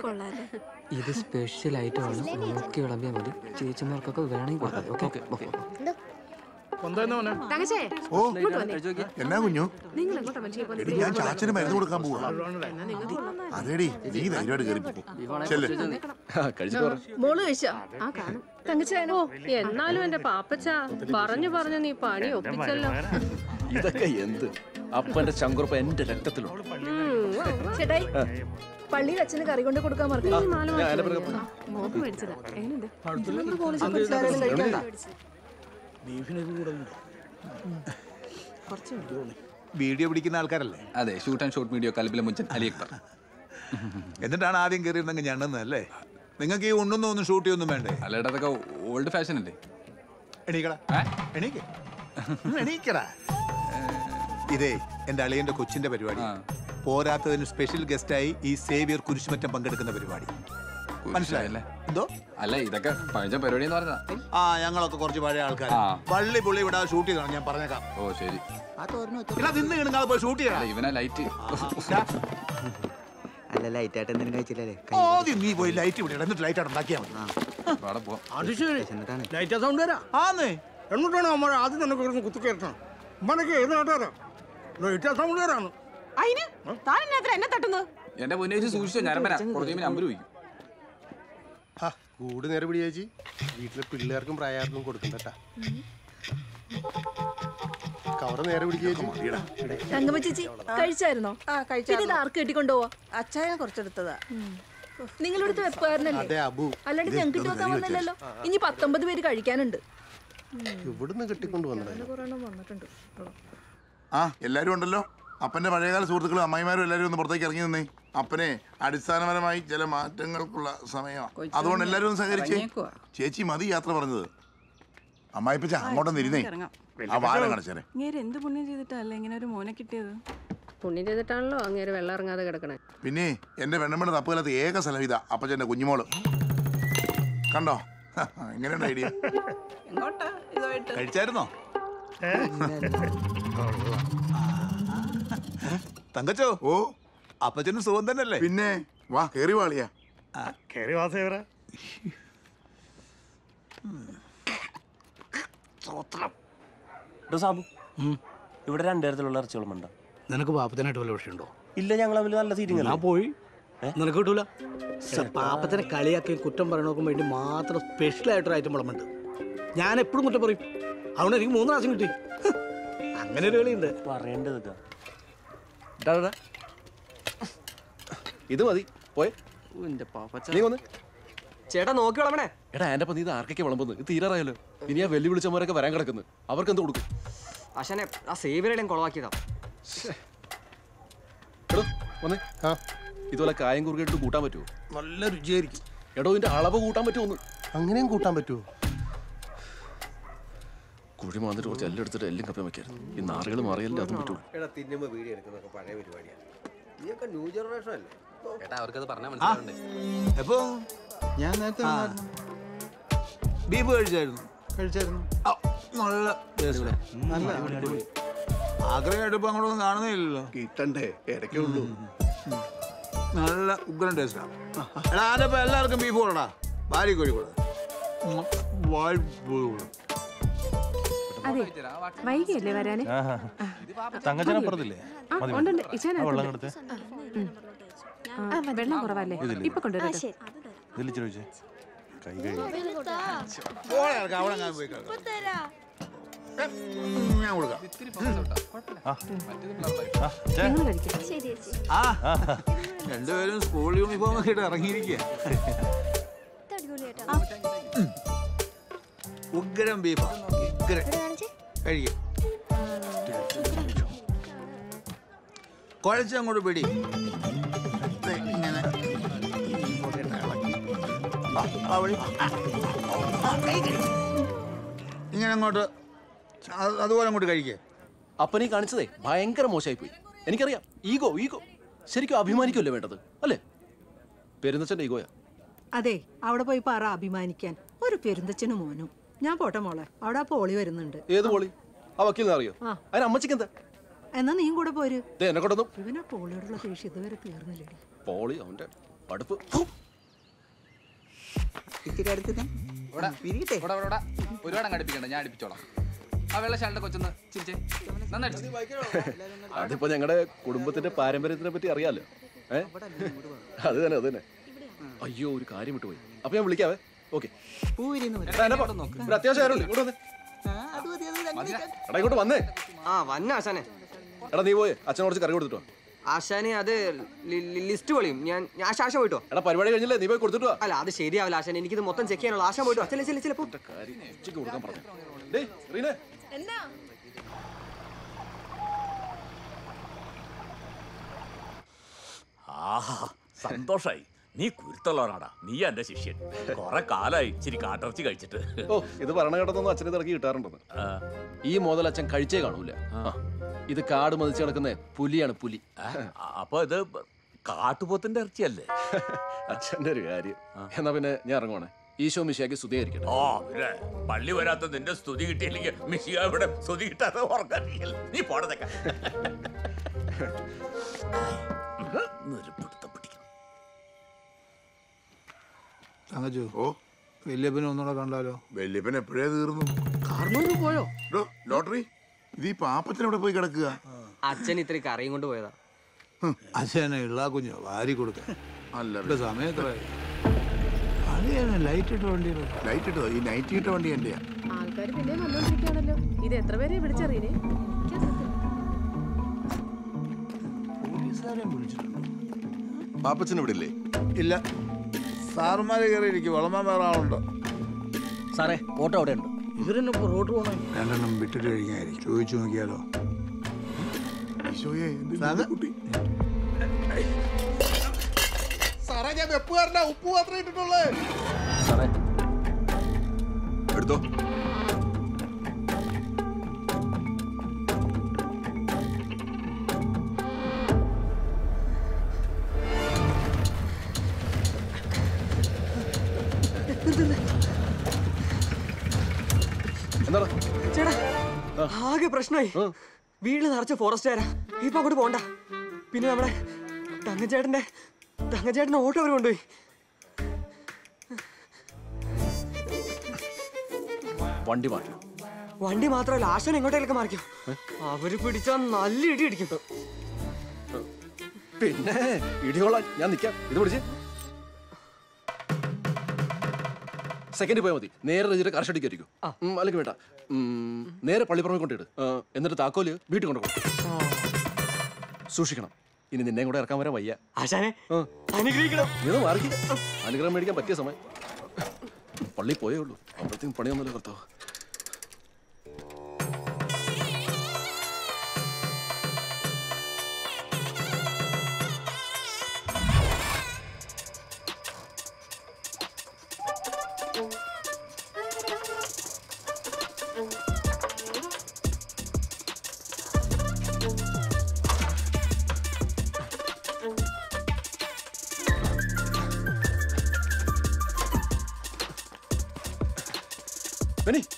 ഇത് സ്പെഷ്യൽ ഐറ്റമാണ് നോക്കി വിളമ്പിയാൽ മതി ചേച്ചിമാർക്കൊക്കെ വേണമെങ്കിൽ കൊടുക്കാം ഓക്കെ ഓക്കെ തങ്കച്ചേ ഓ എന്നാ കുഞ്ഞു നിങ്ങൾ എങ്ങോട്ടാ മനുഷ്യ പോലെ എടി ഞാൻ ചാച്ചന് മരുന്ന് കൊടുക്കാൻ പോവാ അതേടി നീ ധൈര്യമായിട്ട് കയറി ചെല്ലേ കഴിച്ചിട്ട് പറ മോള് കഴിച്ചോ ആ കാണും തങ്കച്ചേനോ എന്നാലും എന്റെ പാപ്പച്ച പറഞ്ഞു പറഞ്ഞു നീ പണി ഒപ്പിച്ചല്ലോ ഇതൊക്കെ എന്ത് അപ്പന്റെ ചങ്കുറപ്പ് എന്റെ രക്തത്തിലുണ്ട് ചേട്ടായി പള്ളിയിൽ അച്ഛന് കറി കൊണ്ട് കൊടുക്കാൻ മറക്കും ഞാൻ അതിന്റെ പിറകെ പോയി. മോക്ക് മേടിച്ചതാ എങ്ങനെയുണ്ട് വീഡിയോ പിടിക്കുന്ന ആൾക്കാരല്ലേ അതെ ഷൂട്ട് ആൻഡ് ഷോട്ട് വീഡിയോ കലബിലെ മുഞ്ചൻ അലി അക്ബർ എന്നിട്ടാണ് ആദ്യം കയറിയിരുന്നെങ്കിൽ ഞണ്ണുന്നതല്ലേ നിങ്ങൾക്ക് ഈ ഉണ്ണുന്ന ഒന്നും ഷൂട്ട് ചെയ്യൊന്നും വേണ്ടേ അല്ലേടാ അതൊക്കെ ഓൾഡ് ഫാഷൻ അല്ലേ എണീക്കടാ എണീക്ക് ഉം, എണീക്കടാ ഇതേ എന്റെ അളിയന്റെ കൊച്ചിന്റെ പരിപാടി പോരാത്തതിന് സ്പെഷ്യൽ ഗസ്റ്റായി ഈ സേവിയർ കുരിശുമറ്റം പങ്കെടുക്കുന്ന പരിപാടി മനസ്സിലായല്ലേ എന്തോ അല്ല ഇതൊക്കെ പഴഞ്ച പരിപാടി എന്ന് പറഞ്ഞതാ ആ ഞങ്ങളൊക്കെ കുറച്ച് പഴയ ആൾക്കാർ ആ. പള്ളി പുള്ളി ഇവിടെ ഷൂട്ട് ചെയ്താണ് ഞാൻ പറഞ്ഞേക്കാം ഓ ശരി ഇല്ല നിന്ന് കിണങ്ങാതെ പോയി ഷൂട്ട് അല്ല ചെയ്യണം ഇവനാ ലൈറ്റ് അല്ല ലൈറ്റ് ആയിട്ട് എന്തെങ്കിലും കഴിച്ചില്ലേ ആദ്യം നീ പോയി ലൈറ്റ് ഇവിടെ ഇട്, എന്നിട്ട് ലൈറ്റ് അവിടെ ഉണ്ടാക്കിയാൽ മതി അവിടെ പോവാം അത് ശരി ലൈറ്റ് സൗണ്ട് വരാ ആന്നേ എന്നിട്ടാണ് അമ്മ ആദ്യം തന്നെ കിടന്ന് കുത്തിക്കയറ്റണം അമ്മനൊക്കെ ഏത് നാട്ടുകാരാ ലൈറ്റ് സൗണ്ട് വരാണ് അതിന് താൻ എന്നാ എന്നെ തട്ടുന്നത് എന്റെ മുന്നേ വെച്ച് സൂക്ഷിച്ചോ ഞരമ്പന കുറച്ച് കഴിയുമ്പോൾ നമ്പർ വയ്ക്കും കൂട് നേരെ പിടി ചേച്ചി വീട്ടിലെ പിള്ളേർക്കും പ്രായാർക്കും കൊടുക്കണ്ടട്ടാ കവറ് നേരെ പിടിക്കുക ചേച്ചി തങ്കമ്മ ചേച്ചി കഴിച്ചായിരുന്നോ ആ പിന്നെ ഇത് ആർക്ക് കെട്ടിക്കൊണ്ടുപോവാ അച്ചായൻ കുറച്ചെടുത്തതാ നിങ്ങളിവിടുത്തെ വെപ്പുകാരനല്ലേ അതെ അബു അല്ലാണ്ട് ഞങ്ങൾക്ക് ഇട്ട് വെക്കാൻ വന്നില്ലല്ലോ ഇനി പത്തൊമ്പത് പേര് കഴിക്കാനുണ്ട് ഇവിടുന്ന് കെട്ടിക്കൊണ്ട് വന്നതാ കുറെണ്ണം വന്നിട്ടുണ്ട് ആ എല്ലാരും ഉണ്ടല്ലോ അപ്പന്റെ പഴയകാല സുഹൃത്തുക്കളും അമ്മായിമാരും എല്ലാരും ഒന്ന് പുറത്തേക്ക് ഇറങ്ങി നിന്നേ അപ്പനെ അടിസ്ഥാനപരമായി ചില മാറ്റങ്ങൾക്കുള്ള സമയമാണ് അതുകൊണ്ട് എല്ലാരും ഒന്ന് സഹകരിച്ചേ ചേച്ചി മതി യാത്ര പറഞ്ഞത് അമ്മായിപ്പച്ച അങ്ങോട്ടൊന്ന് ഇരുന്നേ ആ വാരം കടച്ചേരെ ഇങ്ങനെ എന്ത് പുണ്യം ചെയ്തിട്ടല്ലേ ഇങ്ങനെ ഒരു മോനെ കിട്ടിയത് പുണ്യം ചെയ്തിട്ടാണല്ലോ അങ്ങേര് വെള്ളം ഇറങ്ങാതെ കിടക്കണേ പിന്നെ എന്റെ വെണ്ണമ്മയുടെ തപ്പുകാലത്ത് ഏക സ്ഥലം ഇതാ അപ്പച്ചന്റെ കുഞ്ഞുമോള് കണ്ടോ എങ്ങനെയുണ്ട് ഐഡിയ എങ്ങോട്ടാ ഇതുമായിട്ട് കഴിച്ചായിരുന്നോ തങ്കച്ചോ ഓ അപ്പച്ചനും സുഖം തന്നെയല്ലേ പിന്നെ വാ കേറി വാളിയാ കയറി വാസേവരാ സാബു ഇവിടെ രണ്ടുതരത്തിലുള്ള ഇറച്ചികളുമുണ്ടോ നിനക്ക് പാപ്പത്തിനായിട്ട് വല്ല വിഷയമുണ്ടോ ഇല്ല ഞങ്ങൾ തമ്മിൽ നല്ല സീറ്റിംഗ് ഞാൻ പോയി നിനക്ക് കിട്ടൂല പാപ്പത്തിനെ കളിയാക്കി കുറ്റം പറയണോക്കും വേണ്ടി മാത്രം സ്പെഷ്യൽ ആയിട്ടൊരു ഐറ്റം വിളമ്പുണ്ട് ഞാൻ എപ്പോഴും കുറ്റം പറയും അതുകൊണ്ട് എനിക്ക് മൂന്ന് പ്രാവശ്യം കിട്ടി ഹ്, അങ്ങനെ ഒരു കളിയുണ്ട് പറയേണ്ടത് ഡാ, ഡാ, ഡാ. ഇത് മതി പോയെ എന്റെ പാപ്പച്ച നീ വന്ന് ചേട്ടാ നോക്കി വിളമ്പണേ എടാ എന്റെ നീ ഇത് ആർക്കൊക്കെ വിളമ്പുന്നത് ഇത് തീരാറായല്ലോ ഇനി ആ വെല്ലുവിളിച്ചവരൊക്കെ വരാൻ കിടക്കുന്നു അവർക്ക് എന്ത് കൊടുക്കും അശനെ ആ സേവിയറുടെയും കുളവാക്കിയതാ എടോ വന്നേ ഇതുപോലെ കായം കുറുകിട്ട് കൂട്ടാൻ പറ്റുമോ നല്ല രുചിയായിരിക്കും എടോ ഇതിന്റെ അളവ് കൂട്ടാൻ പറ്റുമോ അങ്ങനെയും കൂട്ടാൻ പറ്റുമോ കുഴി മാന്നിട്ട് കുറച്ച് എല്ലാം എടുത്തിട്ട് എല്ലാം കപ്പി വെക്കായിരുന്നു ഈ നാറുകൾ മാറിയല്ലേ അതും പറ്റുള്ളൂ എടാ തിന്നുമ്പോ വീഡിയോ എടുക്കുന്നതൊക്കെ പഴയ പരിപാടിയാണ് നീയൊക്കെ ന്യൂ ജനറേഷൻ അല്ലേ ചേട്ടാ അവർക്കത് പറഞ്ഞാൽ മനസ്സിലാവണ്ടേ എപ്പോ ഞാൻ നേരത്തെ ആ. ബീഫ് കഴിച്ചായിരുന്നു കഴിച്ചായിരുന്നു നല്ല taste ആ. ആഗ്രഹമായിട്ട് ഇപ്പൊ അങ്ങോട്ടൊന്നും കാണുന്നില്ലല്ലോ കിട്ടണ്ടേ ഇടയ്ക്കേ ഉള്ളൂ നല്ല ഉഗ്രൻ ടേസ്റ്റാ എടാ ആരപ്പോ എല്ലാവർക്കും ബീഫ് കൊടുടാ ഭാര്യ കോഴി കൊടു അതെ വൈകിയല്ലേ വരാന് തങ്കച്ചനപ്പുറത്തില്ലേ ആ ഉണ്ട് ഇച്ചാനകത്തുണ്ട് ഉം. ആ, വെള്ളം കുറവല്ലേ ഇപ്പൊ കൊണ്ടുവരാം ഇതിൽ ചോദിച്ചേ കൈ കഴുകി അവിടെ അങ്ങ് പോയി കിടക്കാം. ഞാൻ കൊടുക്കാം നിങ്ങൾ കഴിക്കും ആ രണ്ടുപേരും സ്കൂൾ യൂണിഫോം ഒക്കെ ഇട്ട് ഇറങ്ങിയിരിക്കുക ഉഗ്രം ബീഫാ ഉഗ്രം കഴിക്കും കുഴച്ചങ്ങോട്ട് പിടി ദേ, ഇങ്ങനെ ഇങ്ങോട്ട് ഇട്ട് ഇളക്കി. ആ, ആ വഴി. ആ, കൈ കഴുകി. ഇങ്ങനെ അങ്ങോട്ട് അത് അതുപോലെ അങ്ങോട്ട് കഴിക്കേ അപ്പനീ കാണിച്ചതേ ഭയങ്കര മോശമായി പോയി എനിക്കറിയാം ഈഗോ ഈഗോ ശരിക്കും അഭിമാനിക്കുമല്ലേ വേണ്ടത് അല്ലേ പെരുന്നച്ചന്റെ ഈഗോയാ അതെ അവിടെ പോയി പറ അഭിമാനിക്കാൻ ഒരു പെരുന്തച്ഛനും മോനും ഞാൻ പോട്ടെ മോളെ അവിടെ ആ പോളി വരുന്നുണ്ട് ഏത് പോളി ആ വക്കീലിനെ അറിയോ ആ. അതിന് അമ്മച്ചിക്ക് എന്താ എന്നാ നീയും കൂടെ പോര് ദേ എന്നെ കൊണ്ടൊന്നും ഇവനാ പോളിയോടുള്ള ദേഷ്യം ഇതുവരെ തീർന്നില്ലേ പോളി അവന്റെ അടുപ്പ് ഇത്തിരി അടുത്ത് ഇവിടെ ഇവിടെ ഇവിടെ ഇവിടെ ഒരുപാട് അങ്ങ് അടുപ്പിക്കണ്ട ഞാൻ അടുപ്പിച്ചോളാം ആ വെള്ള ശാലിന്റെ കൊച്ചൊന്ന് ചിരിച്ചേ നന്നായിട്ട് അതിപ്പോ ഞങ്ങളുടെ കുടുംബത്തിന്റെ പാരമ്പര്യത്തിനെ പറ്റി അറിയാലോ ഏ അത് തന്നെ അത് തന്നെ അയ്യോ ഒരു കാര്യം വിട്ടുപോയി അപ്പൊ ഞാൻ വിളിക്കാവേ ഓക്കെ അത്യാവശ്യം ആരുണ്ട് ഇങ്ങോട്ട് വന്നേ എടാ ഇങ്ങോട്ട് വന്നേ ആ വന്ന ആശാനെ എടാ നീ പോയേ അച്ഛൻ കുറച്ച് കറി കൊടുത്തിട്ടോ ആശാനെ അത് ലി- ലി- ലിസ്റ്റ് പൊളിയും ഞാൻ ഞാൻ ആശാ പോയിട്ടോ എടാ പരിപാടി കഴിഞ്ഞില്ലേ നീ പോയി കൊടുത്തിട്ടോ അല്ല അത് ശരിയാവില്ല ആശാൻ എനിക്കിത് മൊത്തം ചെക്ക് ചെയ്യാനുള്ള ആശാൻ പോയിട്ടോ ചില ചില ചിലപ്പോ കാര്യം ഉച്ചയ്ക്ക് കൊടുക്കാൻ പറഞ്ഞു ഡേയ് റീനെ എന്നാ ആഹാ സന്തോഷായി നീ കുരുത്തുള്ളവനാടാ നീ എന്റെ ശിഷ്യൻ കൊറേ കാലായി ഇച്ചിരി കാട്ടിറച്ചി കഴിച്ചിട്ട് ഓ ഇത് ഭരണ കേട്ടതൊന്നും അച്ഛനെ തിറക്കി കിട്ടാറുണ്ടെന്ന് ഈ മുതൽ അച്ഛൻ കഴിച്ചേ കാണൂല ആ, ഇത് കാട് മതിച്ച് കിടക്കുന്ന പുലിയാണ് പുലി അപ്പൊ ഇത് കാട്ടുപോത്തിന്റെ ഇറച്ചിയല്ലേ അച്ഛന്റെ ഒരു കാര്യം എന്നാ പിന്നെ ഞാൻ ഇറങ്ങുവാണേ ഈശോ മിശിയാക്കി സ്തുതിയായിരിക്കട്ടെ ഓ പിന്നെ പള്ളി വരാത്ത നിന്റെ സ്തുതി കിട്ടിയില്ലെങ്കിൽ മിഷിക ഇവിടെ സ്തുതി കിട്ടാതെ ഉറക്കാറില്ല നീ പോടത്തേക്ക തങ്കച്ചു ഓ വല്യപ്പനെ ഒന്നുകൂടെ കണ്ടാലോ വല്യപ്പൻ എപ്പോഴേ തീർന്നു കാർന്നൂര് പോയോ ഡോ, ലോട്ടറി ഇത് ഈ പാപ്പത്തിന് ഇവിടെ പോയി കിടക്കുക അച്ഛൻ ഇത്തിരി കറിയും കൊണ്ട് പോയതാ അച്ഛനെ ഇള്ളാ കുഞ്ഞോ വാരി കൊടുക്കാൻ അല്ല ഇവിടെ സമയത്രയായി അളിയാണ് ലൈറ്റ് ഇട്ട വണ്ടിയിലോ ലൈറ്റ് ഇട്ടോ ഈ നൈറ്റ് ഇട്ട വണ്ടി എന്റെയാ ആൾക്കാർ പിന്നെ വന്നോണ്ടിരിക്കുകയാണല്ലോ ഇത് എത്ര പേരെ വിളിച്ചറിയണേ പോലീസുകാരെ വിളിച്ചിട്ടുണ്ട് പാപ്പച്ചൻ ഇവിടെ ഇല്ലേ ഇല്ല സാറുമാര് കയറിയിരിക്കും വളമാൻ വേറെ ആളുണ്ടോ സാറേ ഓട്ടോ അവിടെ ഉണ്ട് ഇവരെന്നെ ഇപ്പൊ റോഡ് പോണേ രണ്ടെണ്ണം വിട്ടിട്ട് കഴിഞ്ഞായിരിക്കും ചോദിച്ചു നോക്കിയാലോ ഈശോയെ എന്ത് സാധാ- കുട്ടി സാറേ ഞാൻ വെപ്പുകാരൻ്റെ ഉപ്പ് മാത്രമേ ഇട്ടിട്ടുള്ളേ സാറേ എടുത്തോ എന്താടാ ചേട്ടാ ആകെ പ്രശ്നമായി വീട് നിറച്ച ഫോറസ്റ്റുകാരാ ഇപ്പൊ അങ്ങോട്ട് പോണ്ട പിന്നെ നമ്മുടെ തങ്കച്ചേട്ടന്റെ തങ്കച്ചേട്ടന്റെ ഓട്ടോ അവർ കൊണ്ടുപോയി വണ്ടി മാറ്റി വണ്ടി മാത്രമല്ല ആശാൻ എങ്ങോട്ടേലൊക്കെ മാറിക്കും അവര് പിടിച്ചാൽ നല്ല ഇടി അടിക്കും പിന്നെ ഇടികൊള്ളാൻ ഞാൻ നിൽക്കാം ഇത് പിടിച്ച് സെക്കൻഡ് പോയാൽ മതി നേരെ രജിയുടെ കർഷടിക്ക് ആയിരിക്കും അല്ലെങ്കിൽ വേണ്ട ഉം, നേരെ പള്ളിപ്പുറമെ കൊണ്ടിട്ട് എന്നിട്ട് താക്കോല് വീട്ടിൽ കൊണ്ടുപോകും സൂക്ഷിക്കണം ഇനി നിന്നെയും കൂടെ ഇറക്കാൻ വരാൻ വയ്യ ആശാനെ അനുഗ്രഹിക്കണം നീ ഒന്ന് മാറി അനുഗ്രഹം മേടിക്കാൻ പറ്റിയ സമയം പള്ളി പോയേ ഉള്ളൂ അപ്പോഴത്തേക്കും പണിയൊന്നുമില്ല കർത്താവ് ബെനി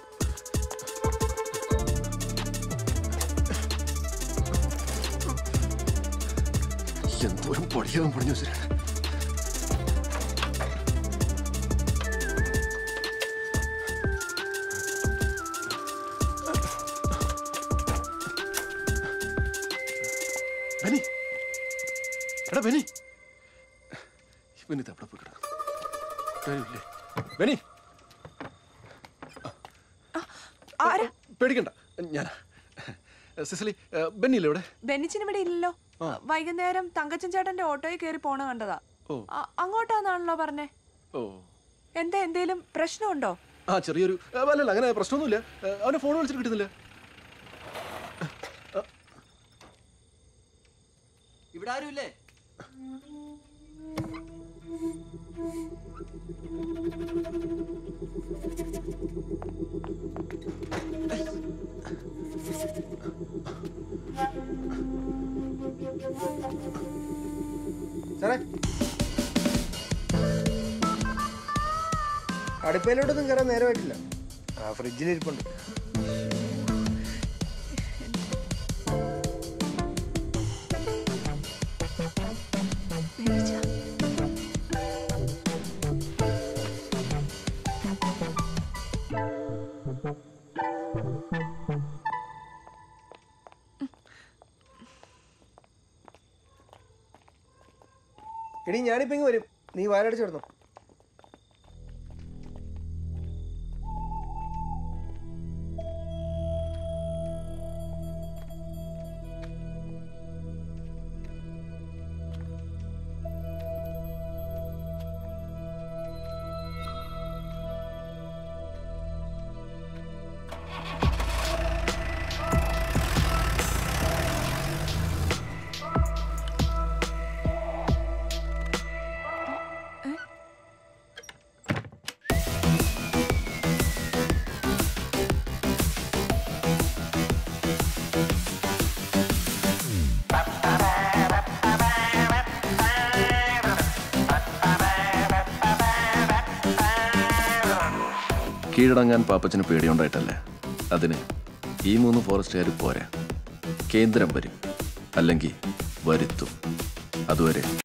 എന്തോരം പടിയാവും പടിഞ്ഞു വെച്ചിട്ട് ബെനി എടാ ബെനി ഇവനിത് എവിടെ പോയി കിടക്കും കാര്യമില്ലേ ബെനി പേടിക്കണ്ട ഞാൻ സിസിലി ബെന്നില്ലേ ഇവിടെ ബെന്നിച്ചിന് ഇവിടെ ഇല്ലല്ലോ ആ. വൈകുന്നേരം തങ്കച്ചൻ ചേട്ടന്റെ ഓട്ടോയിൽ കയറി പോണ കണ്ടതാ ഓ. അ- അങ്ങോട്ടാന്നാണല്ലോ പറഞ്ഞേ ഓ എന്താ എന്തേലും പ്രശ്നമുണ്ടോ ആ ചെറിയൊരു ആ, അല്ലല്ല അങ്ങനെ പ്രശ്നമൊന്നുമില്ല ആ, അവനെ ഫോൺ വിളിച്ചിട്ട് കിട്ടുന്നില്ല ഇവിടെ ആരുമില്ലേ സാറേ അടുപ്പയിലോട്ടൊന്നും കയറാൻ നേരമായിട്ടില്ല ആ ഫ്രിഡ്ജിലിരിപ്പുണ്ട് എടി ഞാനിപ്പോ ഇങ്ങ് വരും നീ വാലടിച്ചു കിടന്നു കീഴടങ്ങാൻ പാപ്പച്ചന് പേടിയുണ്ടായിട്ടല്ലേ അതിന് ഈ മൂന്ന് ഫോറസ്റ്റുകാർ പോരാ കേന്ദ്രം വരും അല്ലെങ്കിൽ വരുത്തും അതുവരെ